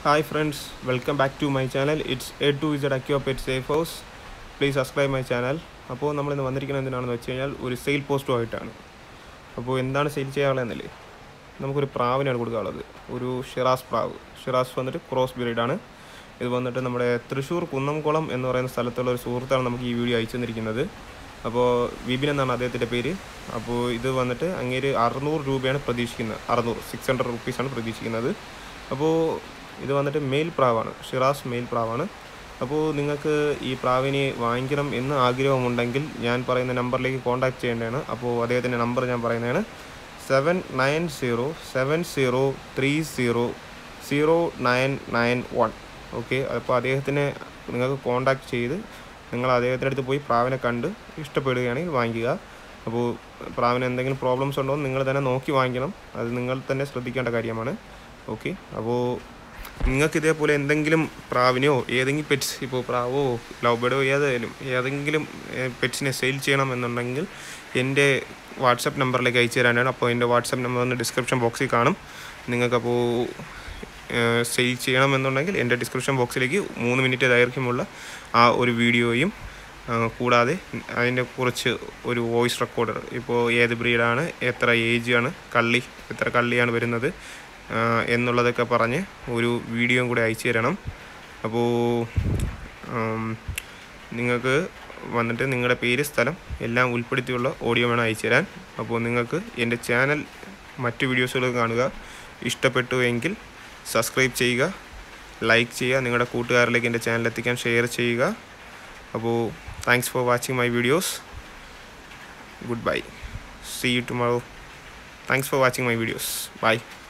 hi friends welcome back to my channel it's A to Z aqua pet safe house please subscribe my channel അപ്പോൾ നമ്മളിന്ന് വന്നിരിക്കുന്നത് എന്തിനാണെന്ന് വെച്ച് കഴിഞ്ഞാൽ ഒരു സെയിൽ പോസ്റ്റുമായിട്ടാണ് അപ്പോൾ എന്താണ് സെയിൽ ചെയ്യാനുള്ളതെന്നല്ലേ നമുക്കൊരു പ്രാവിനാണ് കൊടുക്കാനുള്ളത് ഒരു ഷിറാസ് പ്രാവ് ഷിറാസ് വന്നിട്ട് ക്രോസ് ബ്രീഡാണ് ഇത് വന്നിട്ട് നമ്മുടെ തൃശ്ശൂർ കുന്നംകുളം എന്ന് പറയുന്ന സ്ഥലത്തുള്ള ഒരു സുഹൃത്താണ് നമുക്ക് ഈ വീഡിയോ അയച്ചു തന്നിരിക്കുന്നത് അപ്പോൾ വിപിൻ എന്നാണ് അദ്ദേഹത്തിൻ്റെ പേര് അപ്പോൾ ഇത് വന്നിട്ട് അങ്ങേര് അറുന്നൂറ് രൂപയാണ് പ്രതീക്ഷിക്കുന്നത് അറുന്നൂറ് സിക്സ് ഹൺഡ്രഡ് റുപ്പീസാണ് പ്രതീക്ഷിക്കുന്നത് അപ്പോൾ ഇത് വന്നിട്ട് മെയിൽ പ്രാവാണ് ഷിറാസ് മെയിൽ പ്രാവാണ് അപ്പോൾ നിങ്ങൾക്ക് ഈ പ്രാവിനെ വാങ്ങിക്കണം എന്ന് ആഗ്രഹമുണ്ടെങ്കിൽ ഞാൻ പറയുന്ന നമ്പറിലേക്ക് കോൺടാക്ട് ചെയ്യേണ്ടതാണ് അപ്പോൾ അദ്ദേഹത്തിൻ്റെ നമ്പർ ഞാൻ പറയുന്നതാണ് seven nine zero seven zero three zero zero nine nine one okay അപ്പോൾ അദ്ദേഹത്തിനെ നിങ്ങൾക്ക് കോൺടാക്ട് ചെയ്ത് നിങ്ങൾ അദ്ദേഹത്തിൻ്റെ അടുത്ത് പോയി പ്രാവിനെ കണ്ട് ഇഷ്ടപ്പെടുകയാണെങ്കിൽ വാങ്ങിക്കുക അപ്പോൾ പ്രാവിന് എന്തെങ്കിലും പ്രോബ്ലംസ് ഉണ്ടോ എന്ന് നിങ്ങൾ തന്നെ നോക്കി വാങ്ങിക്കണം അത് നിങ്ങൾ തന്നെ ശ്രദ്ധിക്കേണ്ട കാര്യമാണ് ഓക്കെ അപ്പോൾ നിങ്ങൾക്ക് ഇതേപോലെ എന്തെങ്കിലും പ്രാവിനെയോ ഏതെങ്കിലും പെറ്റ്സ് ഇപ്പോൾ പ്രാവോ ലവ് ബേഡോ ഏതായാലും ഏതെങ്കിലും പെറ്റ്സിനെ സെയിൽ ചെയ്യണം എന്നുണ്ടെങ്കിൽ എൻ്റെ വാട്സപ്പ് നമ്പറിലേക്ക് അയച്ചു തരാനാണ് അപ്പോൾ എൻ്റെ വാട്സപ്പ് നമ്പർ ഡിസ്ക്രിപ്ഷൻ ബോക്സിൽ കാണും നിങ്ങൾക്കപ്പോൾ സെയിൽ ചെയ്യണമെന്നുണ്ടെങ്കിൽ എൻ്റെ ഡിസ്ക്രിപ്ഷൻ ബോക്സിലേക്ക് മൂന്ന് മിനിറ്റ് ദൈർഘ്യമുള്ള ആ ഒരു വീഡിയോയും ആ, കൂടാതെ അതിൻ്റെ കുറച്ച് ഒരു വോയിസ് റെക്കോർഡർ ഇപ്പോൾ ഏത് ബ്രീഡാണ് എത്ര ഏജ് ആണ് കള്ളി എത്ര കള്ളിയാണ് വരുന്നത് ആ, എന്നുള്ളതൊക്കെ പറഞ്ഞ് ഒരു വീഡിയോയും കൂടെ അയച്ചു തരണം അപ്പോൾ ആം, നിങ്ങൾക്ക് വന്നിട്ട് നിങ്ങളുടെ പേര് സ്ഥലം എല്ലാം ഉൾപ്പെടുത്തിയുള്ള ഓഡിയോ വേണം അയച്ചു തരാൻ അപ്പോൾ നിങ്ങൾക്ക് എൻ്റെ ചാനൽ മറ്റു വീഡിയോസുകൾ കാണുക ഇഷ്ടപ്പെട്ടു എങ്കിൽ സബ്സ്ക്രൈബ് ചെയ്യുക ലൈക്ക് ചെയ്യുക നിങ്ങളുടെ കൂട്ടുകാരിലേക്ക് എൻ്റെ ചാനൽ എത്തിക്കാൻ ഷെയർ ചെയ്യുക അപ്പോൾ thanks for watching my videos good bye see you tomorrow thanks for watching my videos by